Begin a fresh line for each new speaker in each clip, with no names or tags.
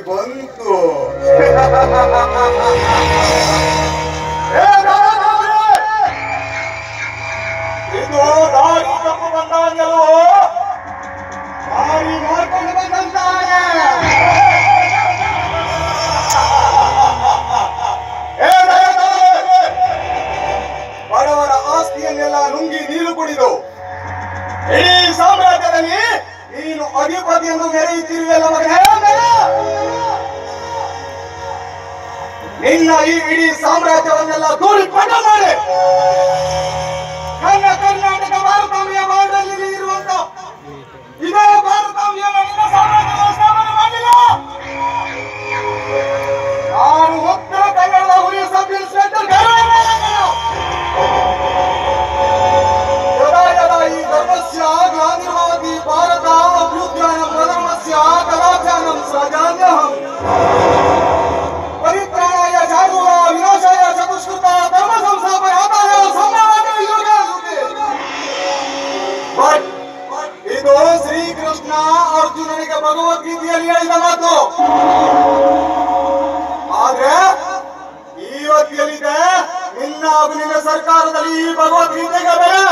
ಬಂತು
ಏ ದಾದಾವ್ರೆ! ಇದು ದಾರಿ ತಪ್ಪು ಬಂದಾಗೆಲ್ಲೋ ದಾರಿ ಮಾಡ್ಕೊಂಡು ಬಂದಂತಾನೆ ಏ ದಾದಾವ್ರೆ! ಬಡವರ ಆಸ್ತಿಯನ್ನೆಲ್ಲ ನುಂಗಿ ನೀರು ಕುಡಿದು ಇಡೀ ಸಾಮ್ರಾಜ್ಯದಲ್ಲಿ ನೀನು ಅಧಿಪತಿ ಎಂದು ಮೆರೆಯುತ್ತಿರುವೆಲ್ಲ ಮಗನೇ ನಿನ್ನ ಈ ಇಡೀ ಸಾಮ್ರಾಜ್ಯವನ್ನೆಲ್ಲ ಧೂಳಿ ಪಟ ಮಾಡಿ ನನ್ನ ಕರ್ನಾಟಕ ಭಾರತಾಂಬೆಯ ಬಾರ್ಡಲ್ಲಿ ಇರುವಂತ ಇದೇ ಭಾರತಾಂಬೆಯ ನಿನ್ನ ಸಾಮ್ರಾಜ್ಯದ ಸ್ಥಾಪನೆ ಮಾಡಿಲ್ಲ ನಾನು ಉತ್ತರ ಕನ್ನಡದ ಹುಲಿ ಸಬ್ ಇನ್ಸ್ಪೆಕ್ಟರ್ ಯದಾ ಯದಾ ಈ ಧರ್ಮಸ್ಯ ಗ್ಲಾನಿರ್ಭವತಿ ಭಾರತ ಅಭ್ಯುದ್ಯಾನಂ ಪ್ರಧರ್ಮಸ್ಯ ಕಲಾಚಾರಂ ಸಜಾನ್ಯಹಂ ಪರಿತ್ರಾಣಾಯ ಜಾಗೃತ ವಿನಾಶಾಯ ಚತುಷ್ಕೃತ ಧರ್ಮ ಸಂಸ್ಥಾಪನಾಯ ಸಂಭಾವನೆ ಯುಗೆ ಯುಗೆ. ಬಟ್ ಇದು ಶ್ರೀಕೃಷ್ಣ ಅರ್ಜುನನಿಗೆ ಭಗವದ್ಗೀತೆಯಲ್ಲಿ ಹೇಳಿದ ಮಾತು ಆದ್ರೆ ಇವತ್ತಿಯಲ್ಲಿದೆ ನಿನ್ನ ಹಾಗೂ ನಿನ್ನ ಸರ್ಕಾರದಲ್ಲಿ ಈ ಭಗವದ್ಗೀತೆಗೆ ಬೆಲೆ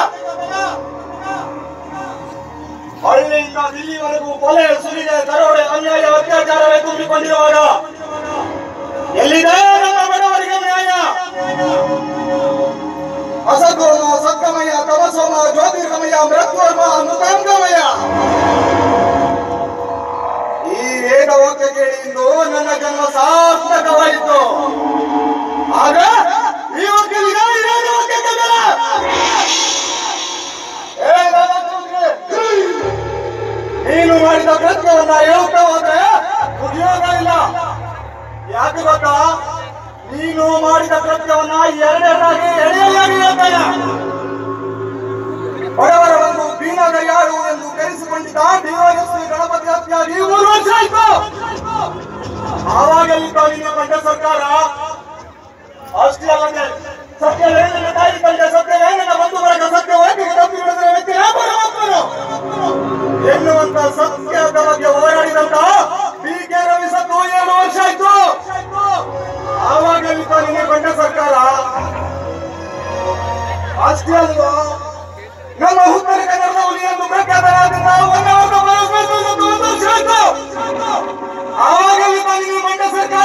ಹಳ್ಳಿಯಿಂದ ದಿಲ್ಲಿವರೆಗೂ ಕೊಲೆ ಸುಲಿಗೆ ದರೋಡೆ ಅನ್ಯಾಯ ಅತ್ಯಾಚಾರವೇ ತುಂಬಿಕೊಂಡಿರುವಾಗ ಎಲ್ಲಿದೆ ನಮ್ಮ ಬಡವರಿಗೆ ನ್ಯಾಯ ಅಸಗೋಮ ಸತ್ಕಮಯ ತಮಸೋಮ ಜ್ಯೋತಿರ್ಗಮಯ ಮೃತ್ಯೋರ್ಮ ಅಮೃತಾಂಗಮಯ ಈ ವೇದ ವಾಕ್ಯ ಕೇಳಿ ಇಂದು ನನ್ನ ಜನ್ಮ ಸಾರ್ಥಕವಾಯಿತು ಆಗ ಈ ವಾಕ್ಯವಿದೆ ಈ ವೇದ ವಾಕ್ಯಕ್ಕೆ ಬೆಲೆ ಏ ದಾದಾಚೌಧರಿ, ನೀನು ಮಾಡಿದ ಕೃತ್ಯವನ್ನ ಹೇಳ್ತಾ ಹೋದ್ರೆ ಉದ್ಯೋಗ ಇಲ್ಲ ಯಾಕೆ ಗೊತ್ತಾ ನೀನು ಮಾಡಿದ ಕೃತ್ಯವನ್ನ ಎರಡೆರಡಾಗಿ ಎಳೆಯಾಗಿ ಹೇಳ್ತಾನೆ ಬಡವರ ಒಂದು ದೀನದಯಾಳು ಎಂದು ಕರೆಸಿಕೊಂಡಿದ್ದ ಡಿವೈಎಸ್ಪಿ ಗಣಪತಿ ಹತ್ಯಾಗಿ ಮೂರು ವರ್ಷ ಆಯ್ತು ಆವಾಗಲಿದ್ದ ನಿನ್ನ ಕಂಡ ಸರ್ಕಾರ ಅಷ್ಟೇ ಅಲ್ಲದೆ ಸತ್ಯವೇ ನನ್ನ ತಾಯಿ ಕಂಡ ಸತ್ಯವೇ ನನ್ನ ಬಂಧು ಬಳಗ ಸತ್ಯವಾಗಿ ತಪ್ಪಿ ಬಿಡಿಸಿದ ವ್ಯಕ್ತಿ ಯಾವ ಪರಮಾತ್ಮನು ಎನ್ನುವಂತ ಸತ್ಯದ ಬಗ್ಗೆ ಹೋರಾಡಿದಂತ ಬಿ ಕೆ ರವಿ ಸತ್ತು ಏಳು ವರ್ಷ ಆಯ್ತು ಆವಾಗ ನಿನ್ನೆ ಬಂದ ಸರ್ಕಾರ ಅಷ್ಟೇ ಅಲ್ವಾ ನಮ್ಮ ಉತ್ತರ ಕನ್ನಡದ ಹುಲಿಯನ್ನು ಪ್ರಖ್ಯಾತರಾದಂತ ಹೊನ್ನವರ ಪರಮೇಶ್ವರ ಸತ್ತು ಒಂದು ವರ್ಷ ಆಯ್ತು ಆವಾಗ ನಿನ್ನೆ ಬಂದ ಸರ್ಕಾರ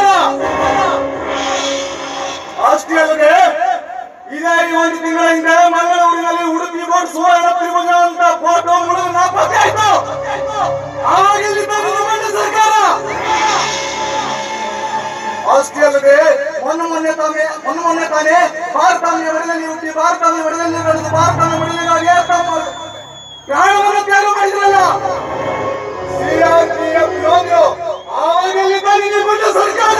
ಅಷ್ಟೇ ಅಲ್ಲದೆ ಇದೇ ಈ ಒಂದು ತಿಂಗಳ ಹಿಂದೆ ಮಂಗಳೂರಿನಲ್ಲಿ ಉಡುಪಿ ಬೋರ್ಡ್ ಸುವರ್ಣ ತ್ರಿಭುಜ ಅಂತ ಫೋಟೋ ಮುಳುಗು ನಾಪತ್ತೆ ಆಯ್ತು ಆವಾಗ ಇಲ್ಲಿದ್ದ ನಿಮ್ಮ ಮಂಡ್ಯ ಸರ್ಕಾರ ಅಷ್ಟೇ ಅಲ್ಲದೆ ಮೊನ್ನೆ ಮೊನ್ನೆ ತಾನೇ ಮೊನ್ನೆ ಮೊನ್ನೆ ತಾನೇ ಭಾರತಾಂಬೆ ಮಡಿಲಲ್ಲಿ ಹುಟ್ಟಿ ಭಾರತಾಂಬೆ ಮಡಿಲಲ್ಲಿ ಬೆಳೆದು ಭಾರತಾಂಬೆ ಮಡಿಲಿಗಾಗಿ ತಮ್ಮ ಪ್ರಾಣವನ್ನು ತ್ಯಾಗ ಮಾಡಿದ್ರಲ್ಲ ಸಿಆರ್ಪಿಎಫ್ ಯೋಧರು ಆವಾಗ ಇಲ್ಲಿದ್ದ ನಿಮ್ಮ ಮಂಡ್ಯ ಸರ್ಕಾರ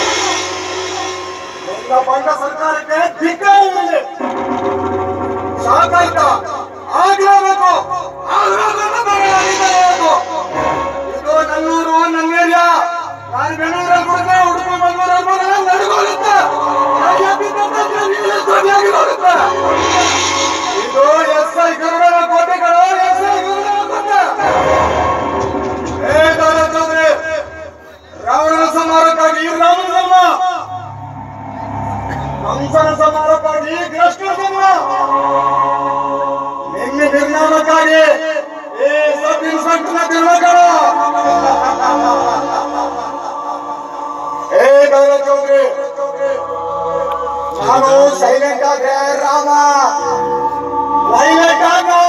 ಎಲ್ಲ ಬಂಡ ಸರ್ಕಾರಕ್ಕೆ ಧಿಕ್ಕಾರ ಇದೆ. ಸಾಕಾಯ್ತಾ ಆಗ್ಲೇಬೇಕು ಆದ್ರೂ ಅದನ್ನ ತಡೆಯಲಾಗಿರಬೇಕು. ಇದು ನನ್ನೂರು ನನ್ನ ಏರಿಯಾ ನಾನು ಬೆಂಗಳೂರಲ್ಲಿ ಕುಡಿದ್ರೆ ಉಡುಪಿ ಮಂಗಳೂರಲ್ಲಿ ಬಂದ್ರೆ ನಡುಗೋಗುತ್ತೆ ನಾನು ಎದ್ದಿದ್ದಂತ ಜಮೀನು ಧ್ವನಿಯಾಗಿರೋಗುತ್ತೆ. ಇದು ಎಸ್ ಐ ಗರುಡನ ಕೋಟೆಗಳು ಎಸ್ ಐ ಗರುಡನ ಕೋಟೆ ಏ ದಾದಾ ಚೌಧರಿ ರಾವಣನ ಸಂಹಾರಕ್ಕಾಗಿ ರಾಮನ ಧರ್ಮ ಕಂಸನ ಸಮಾರಕ್ಕಾಗಿ ಕೃಷ್ಣ ಜನ್ಮ ನಿನ್ನ ನಿರ್ನಾಮಕ್ಕಾಗಿ ಈ ಸಬ್ ಇನ್ಸ್ಪೆಕ್ಟರ್ನ ತಿರುಮಗಳು ಏ ಗೌರ ಚೌಧರಿ ನಾನು ಸೈಲೆಂಟ್ ಆದ್ರೆ ರಾಮ ವೈಲೆಂಟ್ ಆಗ